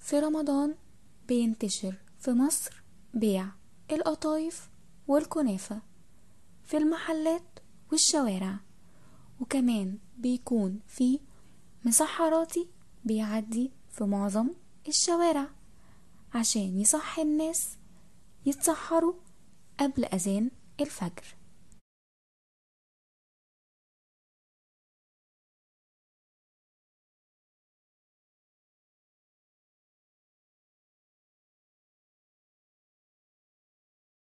في رمضان بينتشر في مصر بيع القطايف والكنافة في المحلات والشوارع وكمان بيكون في مسحراتي بيعدي في معظم الشوارع عشان يصحي الناس يتسحروا قبل أذان الفجر